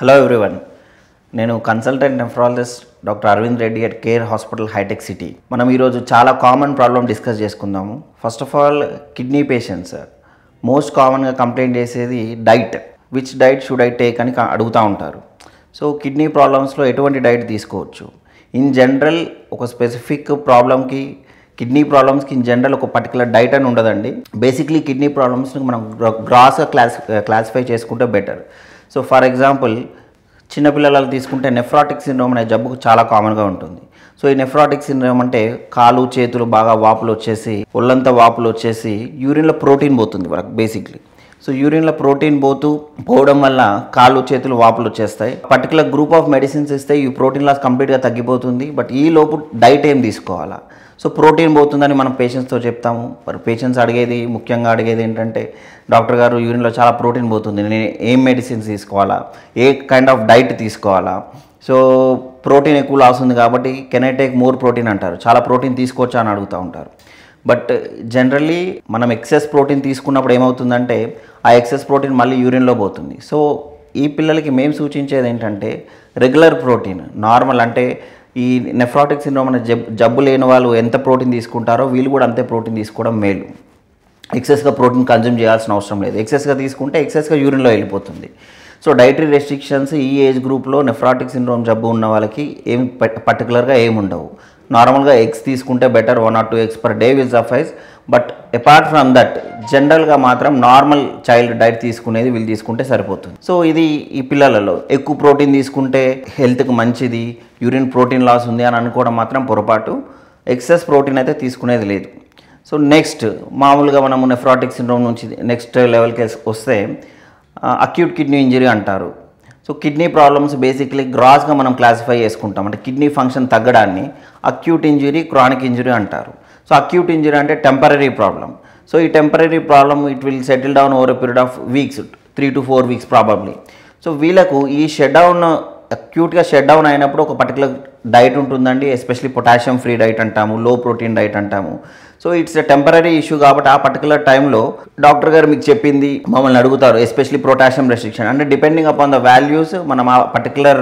hello everyone నేను consultant nephrologist doctor Aravind Reddy at Care hospital హైటెక్ సిటీ మనం ఈరోజు చాలా కామన్ ప్రాబ్లం డిస్కస్ చేసుకుందాము first of all kidney patients most కామన్గా కంప్లైంట్ చేసేది diet which diet should I take అని కా- అడుగుతూ ఉంటారు సో కిడ్నీ ప్రాబ్లమ్స్లో ఎటువంటి డైట్ తీసుకోవచ్చు ఇన్ జనరల్ ఒక స్పెసిఫిక్ ప్రాబ్లమ్కి కిడ్నీ ప్రాబ్లమ్స్కి ఇన్ జనరల్ ఒక పర్టికులర్ డైట్ అని ఉండదండి బేసిక్లీ కిడ్నీ ప్రాబ్లమ్స్ని మనం గ్రాస్గా క్లాస్ క్లాసిఫై చేసుకుంటే బెటర్ సో ఫర్ ఎగ్జాంపుల్ చిన్నపిల్లలు తీసుకుంటే నెఫ్రాటిక్ సిండ్రోమ్ అనే జబ్బు చాలా కామన్గా ఉంటుంది సో ఈ నెఫ్రాటిక్ సిండ్రోమ్ అంటే కాలు చేతులు బాగా వాపులు వచ్చేసి ఒళ్ళంతా వాపులు వచ్చేసి యూరిన్లో ప్రోటీన్ పోతుంది వాళ్ళకి బేసిక్లీ సో యూరిన్లో ప్రోటీన్ పోతూ పోవడం వల్ల కాళ్ళు చేతులు వాపులు వచ్చేస్తాయి పర్టికులర్ గ్రూప్ ఆఫ్ మెడిసిన్స్ ఇస్తే ఈ ప్రోటీన్ లాస్ కంప్లీట్గా తగ్గిపోతుంది బట్ ఈ లోపు డైట్ ఏం తీసుకోవాలా సో ప్రోటీన్ పోతుందని మనం పేషెంట్స్తో చెప్తాము మరి పేషెంట్స్ అడిగేది ముఖ్యంగా అడిగేది ఏంటంటే డాక్టర్ గారు యూరిన్లో చాలా ప్రోటీన్ పోతుంది నేను ఏం మెడిసిన్స్ తీసుకోవాలా ఏ కైండ్ ఆఫ్ డైట్ తీసుకోవాలా సో ప్రోటీన్ ఎక్కువ లాస్ ఉంది కాబట్టి can I take more protein అంటారు చాలా ప్రోటీన్ తీసుకోవచ్చా అని అడుగుతూ ఉంటారు బట్ జనరల్లీ మనం ఎక్సెస్ ప్రోటీన్ తీసుకున్నప్పుడు ఏమవుతుందంటే ఆ ఎక్సెస్ ప్రోటీన్ మళ్ళీ యూరిన్లో పోతుంది సో ఈ పిల్లలకి మేము సూచించేది ఏంటంటే రెగ్యులర్ ప్రోటీన్ నార్మల్ అంటే ఈ నెఫ్రాటిక్ సిండ్రోమ్ అనే జబ్ జబ్బు లేని వాళ్ళు ఎంత ప్రోటీన్ తీసుకుంటారో వీళ్ళు కూడా అంతే ప్రోటీన్ తీసుకోవడం మేలు ఎక్సెస్గా ప్రోటీన్ కన్జ్యూమ్ చేయాల్సిన అవసరం లేదు ఎక్సెస్గా తీసుకుంటే ఎక్సెస్గా యూరిన్లో వెళ్ళిపోతుంది సో డైటరీ రెస్ట్రిక్షన్స్ ఈ ఏజ్ గ్రూప్లో నెఫ్రాటిక్ సిండ్రోమ్ జబ్బు ఉన్న వాళ్ళకి ఏం పర్టికులర్గా ఏమి ఉండవు నార్మల్గా ఎగ్స్ తీసుకుంటే better one or two eggs per day will suffice but apart from that జనరల్గా మాత్రం నార్మల్ చైల్డ్ డైట్ తీసుకునేది వీళ్ళు తీసుకుంటే సరిపోతుంది సో ఇది ఈ పిల్లలలో ఎక్కువ ప్రోటీన్ తీసుకుంటే హెల్త్కి మంచిది యూరిన్ ప్రోటీన్ లాస్ ఉంది అని అనుకోవడం మాత్రం పొరపాటు ఎక్సెస్ ప్రోటీన్ అయితే తీసుకునేది లేదు సో నెక్స్ట్ మామూలుగా మనము నెఫ్రాటిక్ సిండ్రోమ్ నుంచి నెక్స్ట్ లెవెల్కి వస్తే అక్యూట్ కిడ్నీ ఇంజరీ అంటారు సో కిడ్నీ ప్రాబ్లమ్స్ బేసిక్లీ గ్రాస్గా మనం క్లాసిఫై చేసుకుంటాం అంటే కిడ్నీ ఫంక్షన్ తగ్గడాన్ని అక్యూట్ ఇంజరీ క్రానిక్ ఇంజరీ అంటారు సో అక్యూట్ ఇంజరీ అంటే టెంపరీ ప్రాబ్లం సో ఈ temporary problem it will settle down over a period of weeks three to four weeks probably so వీళ్ళకు ఈ షెడ్ డౌన్ అక్యూట్గా shut down అయినప్పుడు ఒక particular diet ఉంటుందండి especially potassium free diet అంటాము low protein diet అంటాము so it's a temporary issue కాబట్టి ఆ పర్టికులర్ టైంలో డాక్టర్ గారు మీకు చెప్పింది మమ్మల్ని అడుగుతారు ఎస్పెషలీ పొటాషియం రెస్ట్రిక్షన్ అంటే డిపెండింగ్ అపాన్ ద వాల్యూస్ మనం ఆ పర్టికులర్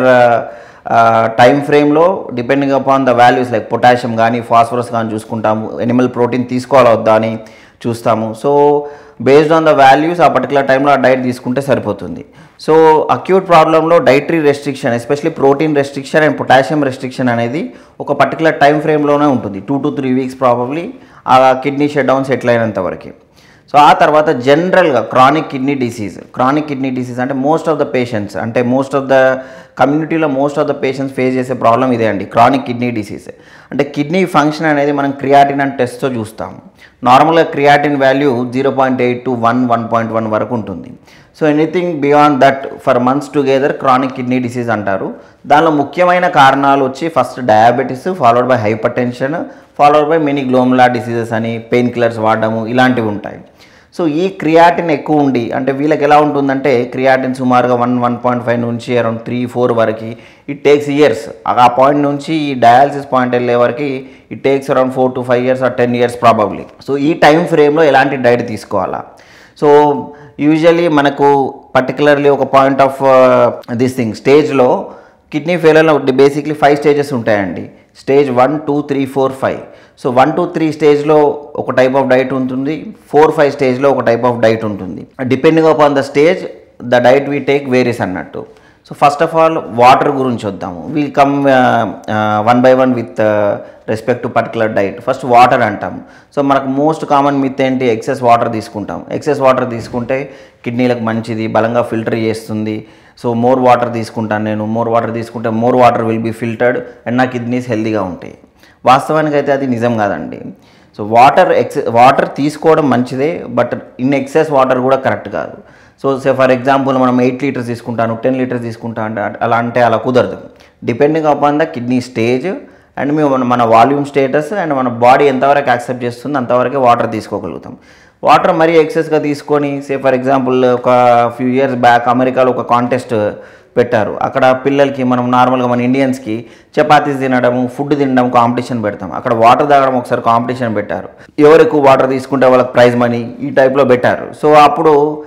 టైం ఫ్రేమ్లో depending upon the values like potassium కానీ ఫాస్ఫరస్ కానీ చూసుకుంటాము ఎనిమల్ ప్రోటీన్ తీసుకోవాలా వద్దా అని చూస్తాము so based on the values ఆ పర్టికులర్ టైంలో ఆ డైట్ తీసుకుంటే సరిపోతుంది సో అక్యూట్ ప్రాబ్లంలో dietary restriction especially protein restriction and potassium restriction అనేది ఒక పర్టికులర్ టైం ఫ్రేమ్లోనే ఉంటుంది two to three weeks probably ఆ కిడ్నీ షట్ డౌన్ సెటిల్ అయినంత వరకు సో ఆ తర్వాత జనరల్గా chronic kidney disease chronic kidney disease అంటే మోస్ట్ ఆఫ్ ద పేషెంట్స్ అంటే మోస్ట్ ఆఫ్ ద కమ్యూనిటీలో most of the patients face చేసే ప్రాబ్లం ఇదే అండి క్రానిక్ కిడ్నీ డిసీజ్ అంటే కిడ్నీ ఫంక్షన్ అనేది మనం క్రియాటిన్ అండ్ టెస్ట్తో చూస్తాం నార్మల్గా creatinine value zero point eight to one one point one వరకు ఉంటుంది so anything beyond that for months together chronic kidney disease అంటారు దానిలో ముఖ్యమైన కారణాలు వచ్చి first diabetes followed by hypertension followed by many glomerular diseases అని pain killers వాడడము ఇలాంటివి ఉంటాయి సో ఈ క్రియాటిన్ ఎక్కువ ఉండి అంటే వీళ్ళకి ఎలా ఉంటుందంటే క్రియాటిన్ సుమారుగా వన్ వన్ పాయింట్ ఫైవ్ నుంచి అరౌండ్ త్రీ ఫోర్ వరకు ఇట్ టేక్స్ ఇయర్స్ ఆ పాయింట్ నుంచి ఈ డయాలసిస్ పాయింట్ వెళ్ళే వరకు it takes around four to five years or ten years probably so ఈ టైం ఫ్రేమ్లో ఎలాంటి డైట్ తీసుకోవాలా సో యూజువలీ మనకు పర్టికులర్లీ ఒక పాయింట్ ఆఫ్ దిస్ థింగ్ స్టేజ్లో కిడ్నీ ఫెయిలర్లో బేసిక్లీ ఫైవ్ స్టేజెస్ ఉంటాయండి stage one two three four five so one two three స్టేజ్లో ఒక టైప్ ఆఫ్ డైట్ ఉంటుంది ఫోర్ ఫైవ్ స్టేజ్లో ఒక టైప్ ఆఫ్ డైట్ ఉంటుంది depending upon the stage the diet we take varies అన్నట్టు so first of all water గురించి వద్దాము will come one by one with respect to particular diet first water అంటాం so మనకు most common myth ఏంటి excess water తీసుకుంటాం excess water తీసుకుంటే కిడ్నీలకు మంచిది బలంగా ఫిల్టర్ చేస్తుంది సో మోర్ వాటర్ తీసుకుంటాను నేను మోర్ వాటర్ తీసుకుంటే more water will be filtered and నా కిడ్నీస్ హెల్తీగా ఉంటాయి వాస్తవానికి అయితే అది నిజం కాదండి సో వాటర్ ఎక్స్ వాటర్ తీసుకోవడం మంచిదే బట్ ఇన్ ఎక్సెస్ వాటర్ కూడా కరెక్ట్ కాదు సో సే ఫర్ ఎగ్జాంపుల్ మనం ఎయిట్ లీటర్స్ తీసుకుంటాను టెన్ లీటర్స్ తీసుకుంటా అంటే అలా అంటే అలా కుదరదు depending upon the kidney stage and మేము మన- మన వాల్యూమ్ స్టేటస్ అండ్ మన బాడీ ఎంతవరకు యాక్సెప్ట్ చేస్తుంది అంతవరకే వాటర్ తీసుకోగలుగుతాం వాటర్ మరీ ఎక్సెస్గా తీసుకొని సే ఫర్ ఎగ్జాంపుల్ ఒక ఫ్యూ ఇయర్స్ బ్యాక్ అమెరికాలో ఒక కాంటెస్ట్ పెట్టారు అక్కడ పిల్లలకి మనం నార్మల్గా మన ఇండియన్స్కి చపాతీస్ తినడము ఫుడ్ తినడం కాంపిటీషన్ పెడతాం అక్కడ వాటర్ తాగడం ఒకసారి కాంపిటీషన్ పెట్టారు ఎవరు ఎక్కువ వాటర్ తీసుకుంటే వాళ్ళకి ప్రైజ్ మనీ ఈ టైప్లో పెట్టారు సో అప్పుడు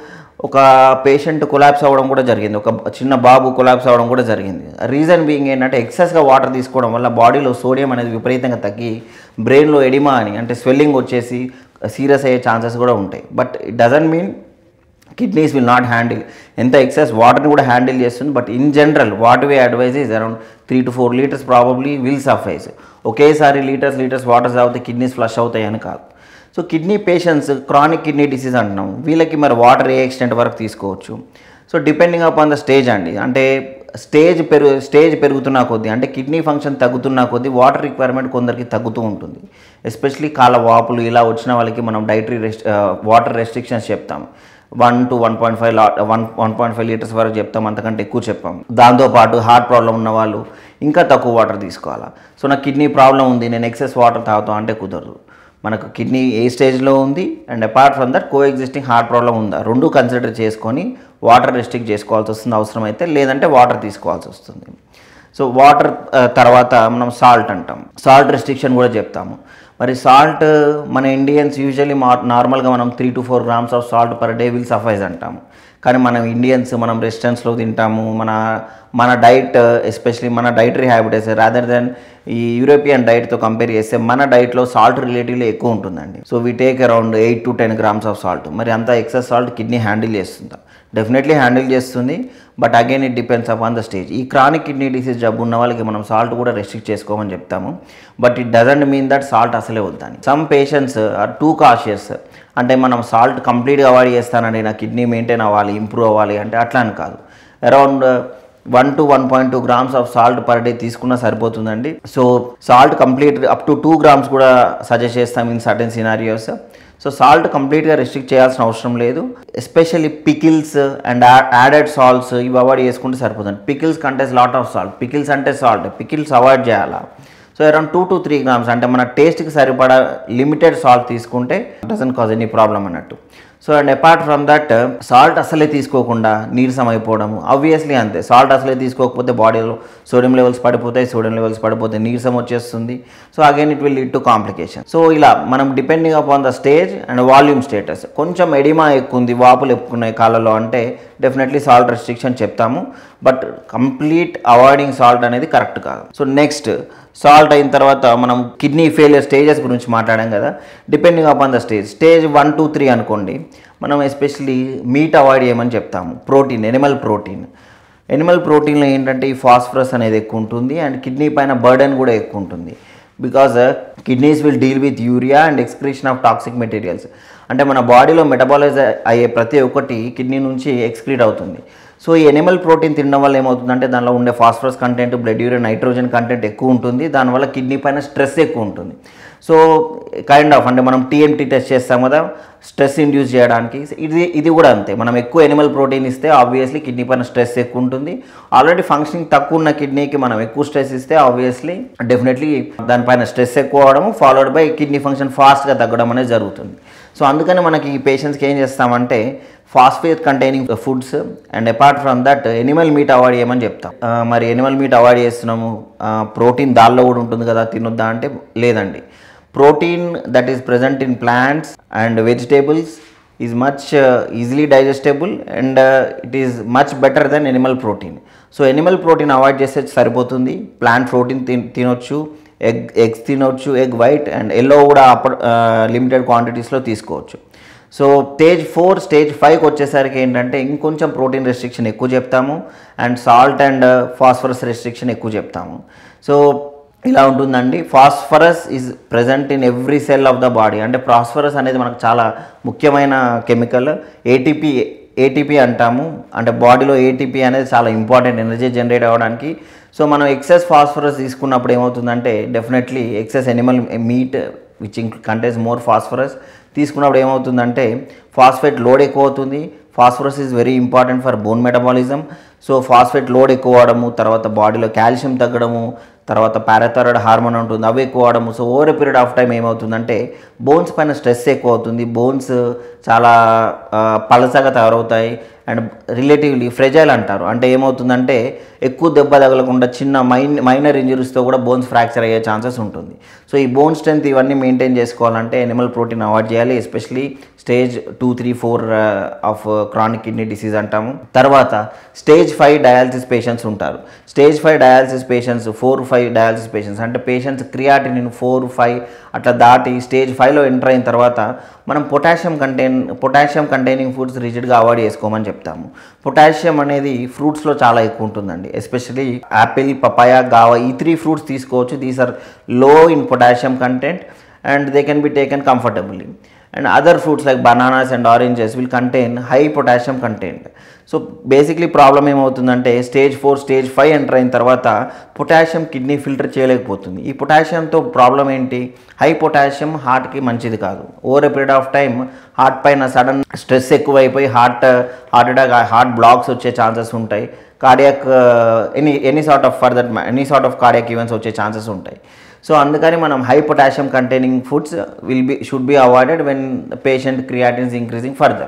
ఒక పేషెంట్ కొలాప్స్ అవ్వడం కూడా జరిగింది ఒక చిన్న బాబు కొలాప్స్ అవ్వడం కూడా జరిగింది రీజన్ బీయింగ్ ఏంటంటే ఎక్సెస్గా వాటర్ తీసుకోవడం వల్ల బాడీలో సోడియం అనేది విపరీతంగా తగ్గి బ్రెయిన్లో ఎడిమా అని అంటే స్వెల్లింగ్ వచ్చేసి సీరియస్ అయ్యే ఛాన్సెస్ కూడా ఉంటాయి but it doesn't mean kidneys will not handle ఎంత ఎక్సెస్ వాటర్ని కూడా హ్యాండిల్ చేస్తుంది but in general what we advise is around three to four litres probably will suffice ఒకేసారి లీటర్స్ లీటర్స్ వాటర్ తాగితే కిడ్నీస్ ఫ్లష్ అవుతాయి అని కాదు so kidney patients chronic kidney disease అంటున్నాం వీళ్ళకి మరి వాటర్ ఏ ఎక్స్టెంట్ వరకు తీసుకోవచ్చు so depending upon the stage అండి అంటే స్టేజ్ పెరుగు స్టేజ్ పెరుగుతున్న కొద్దీ అంటే కిడ్నీ ఫంక్షన్ తగ్గుతున్న కొద్దీ వాటర్ రిక్వైర్మెంట్ కొందరికి తగ్గుతూ ఉంటుంది ఎస్పెషలీ కాళ్ళ వాపులు ఇలా వచ్చిన వాళ్ళకి మనం డైటరీ రెస్ట్ వాటర్ రెస్ట్రిక్షన్స్ చెప్తాం one to one point five one one point five litres వరకు చెప్తాం అంతకంటే ఎక్కువ చెప్పాం దాంతోపాటు హార్ట్ ప్రాబ్లం ఉన్న వాళ్ళు ఇంకా తక్కువ వాటర్ తీసుకోవాలా సో నాకు కిడ్నీ ప్రాబ్లం ఉంది నేను ఎక్సెస్ వాటర్ తాగుతాం అంటే కుదరదు మనకు కిడ్నీ ఏ స్టేజ్లో ఉంది and apart from that coexisting heart problem ఉందా రెండు కన్సిడర్ చేసుకొని వాటర్ రెస్ట్రిక్ట్ చేసుకోవాల్సి వస్తుంది అవసరం అయితే లేదంటే వాటర్ తీసుకోవాల్సి వస్తుంది సో వాటర్ తర్వాత మనం సాల్ట్ అంటాం సాల్ట్ రెస్ట్రిక్షన్ కూడా చెప్తాము మరి సాల్ట్ మన ఇండియన్స్ యూజువల్లీ మా నార్మల్గా మనం three to four grams of salt per day will suffice అంటాము కానీ మనం ఇండియన్స్ మనం రెస్టారెంట్స్లో తింటాము మన మన డైట్ ఎస్పెషలీ మన డైటరీ హ్యాబిటెస్ రాదర్ దెన్ ఈ యూరోపియన్ డైట్తో కంపేర్ చేస్తే మన డైట్లో సాల్ట్ రిలేటివ్లీ ఎక్కువ ఉంటుందండి so we take around eight to ten grams of salt మరి అంత ఎక్సెస్ సాల్ట్ కిడ్నీ హ్యాండిల్ చేస్తుందా డెఫినెట్లీ హ్యాండిల్ చేస్తుంది but again it depends upon the stage ఈ క్రానిక్ కిడ్నీ డిసీజ్ జబ్బు ఉన్న వాళ్ళకి మనం సాల్ట్ కూడా రెస్ట్రిక్ట్ చేసుకోమని చెప్తాము but it doesn't mean that salt అసలే వద్దని some patients are too cautious అంటే మనం సాల్ట్ కంప్లీట్గా అవాయిడ్ చేస్తానండి నా కిడ్నీ మెయింటైన్ అవ్వాలి ఇంప్రూవ్ అవ్వాలి అంటే అట్లా అని కాదు around one to one point two grams of salt per day తీసుకున్నా సరిపోతుందండి so salt complete up to two grams కూడా సజెస్ట్ చేస్తాం in certain scenarios so salt కంప్లీట్గా రెస్ట్రిక్ట్ చేయాల్సిన అవసరం లేదు especially pickles and added salts ఇవి అవాయిడ్ చేసుకుంటే సరిపోతుంది pickles contains lot of salt pickles అంటే సాల్ట్ పికిల్స్ అవాయిడ్ చేయాలా so around two to three grams అంటే మన టేస్ట్కి సరిపడా లిమిటెడ్ సాల్ట్ తీసుకుంటే డజన్ కాజ్ ఎనీ ప్రాబ్లం అన్నట్టు so and apart from that salt అసలే తీసుకోకుండా నీరసం అయిపోవడము ఆబ్వియస్లీ అంతే సాల్ట్ అసలే తీసుకోకపోతే బాడీలో సోడియం లెవెల్స్ పడిపోతాయి సోడియం లెవెల్స్ పడిపోతే నీరసం వచ్చేస్తుంది so again it will lead to complication so ఇలా మనం depending upon the stage and volume status కొంచెం ఎడిమా ఎక్కువ ఉంది వాపులు ఎక్కున్నాయి కాళ్ళలో అంటే డెఫినెట్లీ సాల్ట్ రెస్ట్రిక్షన్ చెప్తాము బట్ కంప్లీట్ అవాయిడింగ్ సాల్ట్ అనేది కరెక్ట్ కాదు సో నెక్స్ట్ సాల్ట్ అయిన తర్వాత మనం కిడ్నీ ఫెయిలియర్ స్టేజెస్ గురించి మాట్లాడాం కదా depending upon the stage stage one two three అనుకోండి మనం ఎస్పెషలీ మీట్ అవాయిడ్ చేయమని చెప్తాము ప్రోటీన్ ఎనిమల్ ప్రోటీన్ ఎనిమల్ ప్రోటీన్లో ఏంటంటే ఈ ఫాస్ఫరస్ అనేది ఎక్కువ ఉంటుంది అండ్ కిడ్నీ పైన బర్డెన్ కూడా ఎక్కువ ఉంటుంది because kidneys will deal with urea and excretion of toxic materials అంటే మన బాడీలో మెటబాలైజ్ అయ్యే ప్రతి ఒక్కటి కిడ్నీ నుంచి ఎక్స్క్రీట్ అవుతుంది సో ఈ ఎనిమల్ ప్రోటీన్ తినడం వల్ల ఏమవుతుందంటే దానిలో ఉండే phosphorus content blood urea nitrogen content ఎక్కువ ఉంటుంది దానివల్ల కిడ్నీ పైన స్ట్రెస్ ఎక్కువ ఉంటుంది సో కైండ్ ఆఫ్ అంటే మనం టీఎంటీ టెస్ట్ చేస్తాం కదా స్ట్రెస్ ఇండ్యూస్ చేయడానికి ఇది ఇది కూడా అంతే మనం ఎక్కువ ఎనిమల్ ప్రోటీన్ ఇస్తే ఆబ్వియస్లీ కిడ్నీ పైన స్ట్రెస్ ఎక్కువ ఉంటుంది ఆల్రెడీ ఫంక్షనింగ్ తక్కువ ఉన్న కిడ్నీకి మనం ఎక్కువ స్ట్రెస్ ఇస్తే ఆబ్వియస్లీ డెఫినెట్లీ దానిపైన స్ట్రెస్ ఎక్కువ అవడం ఫాలోడ్ బై కిడ్నీ ఫంక్షన్ ఫాస్ట్గా తగ్గడం అనేది జరుగుతుంది సో అందుకని మనకి ఈ పేషెంట్స్కి ఏం చేస్తామంటే phosphate containing foods and apart from that animal meat avoid చేయమని చెప్తాం ఆ, మరి ఎనిమల్ మీట్ అవాయిడ్ చేస్తున్నాము ప్రోటీన్ దానిలో కూడా ఉంటుంది కదా తినొద్దా అంటే లేదండి protein that is present in plants and vegetables is much easily digestible and it is much better than animal protein so animal protein avoid చేస్తే సరిపోతుంది ప్లాంట్ ప్రోటీన్ తిన్ తినొచ్చు ఎగ్ ఎగ్స్ తినొచ్చు ఎగ్ వైట్ అండ్ ఎల్లో కూడా అప్పుడు limited క్వాంటిటీస్లో తీసుకోవచ్చు so stage four stage ఫైవ్కి వచ్చేసరికి ఏంటంటే ఇంకొంచెం ప్రోటీన్ రెస్ట్రిక్షన్ ఎక్కువ చెప్తాము and salt and phosphorus restriction ఎక్కువ చెప్తాము సో ఇలా ఉంటుందండి phosphorus is present in every cell of the body అంటే ఫాస్ఫరస్ అనేది మనకు చాలా ముఖ్యమైన కెమికల్ ఏటీపీ ఏటీపీ అంటాము అంటే బాడీలో ఏటీపీ అనేది చాలా ఇంపార్టెంట్ ఎనర్జీ జనరేట్ అవ్వడానికి సో మనం ఎక్సెస్ ఫాస్ఫరస్ తీసుకున్నప్పుడు ఏమవుతుందంటే definitely excess animal meat which contains more phosphorus తీసుకున్నప్పుడు ఏమవుతుందంటే ఫాస్ఫేట్ లోడ్ ఎక్కువ అవుతుంది phosphorus is very important for bone metabolism so phosphate load ఎక్కువ అవడము తర్వాత బాడీలో కాల్షియం తగ్గడము తర్వాత పారాథైరాయిడ్ హార్మోన్ ఉంటుంది అవి ఎక్కువ అవడము so over period of time ఏమవుతుందంటే బోన్స్ పైన స్ట్రెస్ ఎక్కువ అవుతుంది బోన్స్ చాలా ఆ, పలసగా తయారవుతాయి అండ్ రిలేటివ్లీ ఫ్రెజైల్ అంటారు అంటే ఏమవుతుందంటే ఎక్కువ దెబ్బ తగలకుండా చిన్న మైన్ మైనర్ ఇంజరీస్తో కూడా బోన్స్ ఫ్రాక్చర్ అయ్యే ఛాన్సెస్ ఉంటుంది సో ఈ బోన్ స్ట్రెంత్ ఇవన్నీ మెయింటైన్ చేసుకోవాలంటే ఎనిమల్ ప్రోటీన్ అవాయిడ్ చేయాలి especially stage two three four of chronic kidney disease అంటాము తర్వాత స్టేజ్ ఫైవ్ డయాలసిస్ పేషెంట్స్ ఉంటారు stage five dialysis patients four five dialysis patients అంటే పేషెంట్స్ క్రియాటినిన్ ఫోర్ ఫైవ్ అట్లా దాటి stage ఫైవ్లో ఎంటర్ అయిన తర్వాత మనం potassium contain potassium containing foods రిజిడ్గా అవాయిడ్ చేసుకోమని చెప్తాము పొటాషియం అనేది ఫ్రూట్స్లో చాలా ఎక్కువ ఉంటుందండి ఎస్పెషలీ యాపిల్ పపాయ గావా ఈ త్రీ ఫ్రూట్స్ తీసుకోవచ్చు these are low in potassium content and they can be taken comfortably and other fruits like bananas and oranges will contain high potassium content so basically problem ఏమవుతుందంటే stage four stage five enter అయిన తర్వాత potassium kidney filter చేయలేకపోతుంది ఈ పొటాషియంతో problem ఏంటి high potassium హార్ట్కి మంచిది కాదు over a period of time heart పైన సడన్ స్ట్రెస్ ఎక్కువైపోయి heart heart attack heart blocks వచ్చే ఛాన్సెస్ ఉంటాయి cardiac any any sort of for that any sort of cardiac events వచ్చే ఛాన్సెస్ ఉంటాయి సో అందుకని మనం high potassium containing foods will be should be avoided when patient creatinine's increasing further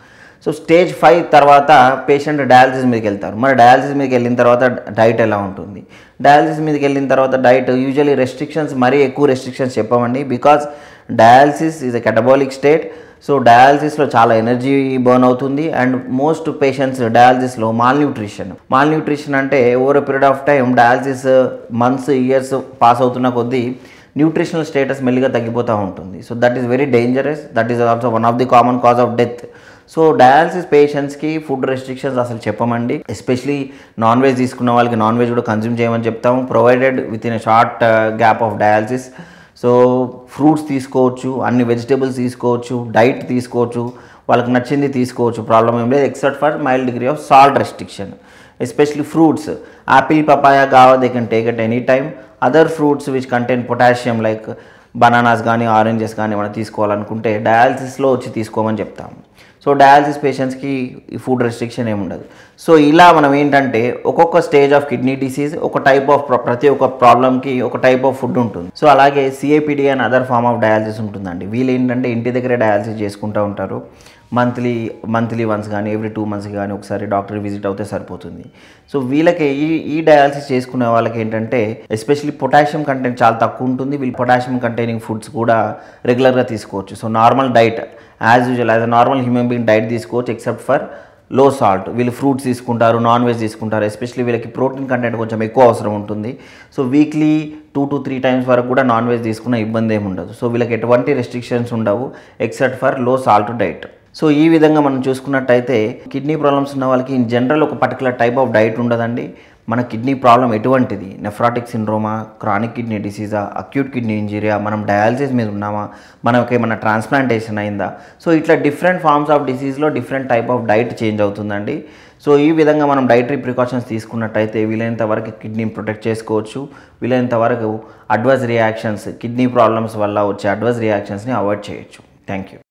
so stage five తర్వాత patient dialysis మీదకి వెళ్తారు మరి dialysis మీదకి వెళ్ళిన తర్వాత డైట్ ఎలా ఉంటుంది డయాలసిస్ మీదకి వెళ్ళిన తర్వాత డైట్ యూజువలీ రెస్ట్రిక్షన్స్ మరీ ఎక్కువ రెస్ట్రిక్షన్స్ చెప్పమండి because dialysis is a catabolic state so డయాలసిస్లో చాలా ఎనర్జీ బర్న్ అవుతుంది అండ్ మోస్ట్ పేషెంట్స్ డయాలసిస్లో మాల్ న్యూట్రిషన్ మాల్ న్యూట్రిషన్ అంటే over period of time dialysis months years pass అవుతున్న కొద్దీ న్యూట్రిషనల్ స్టేటస్ మెల్లిగా తగ్గిపోతూ ఉంటుంది so that is very dangerous that is also one of the common cause of death so dialysis పేషెంట్స్కి food restrictions అసలు చెప్పమండి especially non veg తీసుకున్న వాళ్ళకి నాన్ వెజ్ కూడా కన్జ్యూమ్ చేయమని చెప్తాము provided with in short gap of dialysis so fruits తీసుకోవచ్చు అన్ని వెజిటేబుల్స్ తీసుకోవచ్చు డైట్ తీసుకోవచ్చు వాళ్ళకి నచ్చింది తీసుకోవచ్చు ప్రాబ్లం ఏం లేదు except for mild degree of salt restriction especially fruits apple papaya guava they can take at any time other fruits which contain potassium like bananas కానీ ఆరెంజెస్ కానీ ఏమైనా తీసుకోవాలనుకుంటే డయాలసిస్లో వచ్చి తీసుకోమని చెప్తాము సో డయాలసిస్ పేషెంట్స్కి ఈ ఫుడ్ రెస్ట్రిక్షన్ ఏమి ఉండదు సో ఇలా మనం ఏంటంటే ఒక్కొక్క స్టేజ్ ఆఫ్ కిడ్నీ డిసీజ్ ఒక టైప్ ఆఫ్ ప్రతి ఒక్క ప్రాబ్లమ్కి ఒక టైప్ ఆఫ్ ఫుడ్ ఉంటుంది సో అలాగే CAPD and other form of dialysis ఉంటుందండి వీళ్ళు ఏంటంటే ఇంటి దగ్గరే డయాలసిస్ చేసుకుంటూ ఉంటారు మంత్లీ మంత్లీ వన్స్ కానీ ఎవ్రీ టూ మంత్స్కి కానీ ఒకసారి డాక్టర్ విజిట్ అవుతే సరిపోతుంది సో వీళ్ళకి ఈ ఈ డయాలసిస్ చేసుకునే వాళ్ళకి ఏంటంటే ఎస్పెషల్లీ పొటాషియం కంటెంట్ చాలా తక్కువ ఉంటుంది వీళ్ళు పొటాషియం కంటైనింగ్ ఫుడ్స్ కూడా రెగ్యులర్గా తీసుకోవచ్చు so normal diet as usual as a normal human being diet తీసుకోవచ్చు ఎక్సెప్ట్ ఫర్ లో సాల్ట్ వీళ్ళు ఫ్రూట్స్ తీసుకుంటారు నాన్ వెజ్ తీసుకుంటారు ఎస్పెషల్లీ వీళ్ళకి ప్రోటీన్ కంటెంట్ కొంచెం ఎక్కువ అవసరం ఉంటుంది so weekly two to three times వరకు కూడా నాన్ వెజ్ తీసుకున్న ఇబ్బంది ఏమి ఉండదు సో వీళ్ళకి ఎటువంటి రెస్ట్రిక్షన్స్ ఉండవు except for low salt diet so ఈ విధంగా మనం చూసుకున్నట్టయితే కిడ్నీ ప్రాబ్లమ్స్ ఉన్న వాళ్ళకి ఇన్ జనరల్ ఒక పర్టికులర్ టైప్ ఆఫ్ డైట్ ఉండదండి మన కిడ్నీ ప్రాబ్లం ఎటువంటిది నెఫ్రాటిక్ సిండ్రోమా క్రానిక్ కిడ్నీ డిసీజా అక్యూట్ కిడ్నీ ఇంజరీయా మనం డయాలసిస్ మీద ఉన్నామా మనకి ఏమైనా ట్రాన్స్ప్లాంటేషన్ అయిందా సో ఇట్లా డిఫరెంట్ ఫార్మ్స్ ఆఫ్ డిసీజ్లో different type of diet change అవుతుందండి సో ఈ విధంగా మనం డైటరీ ప్రికాషన్స్ తీసుకున్నట్టయితే వీలైనంత వరకు కిడ్నీని ప్రొటెక్ట్ చేసుకోవచ్చు వీలైనంత వరకు అడ్వర్స్ రియాక్షన్స్ కిడ్నీ ప్రాబ్లమ్స్ వల్ల వచ్చే అడ్వర్స్ రియాక్షన్స్ని అవాయిడ్ చేయొచ్చు థ్యాంక్ యూ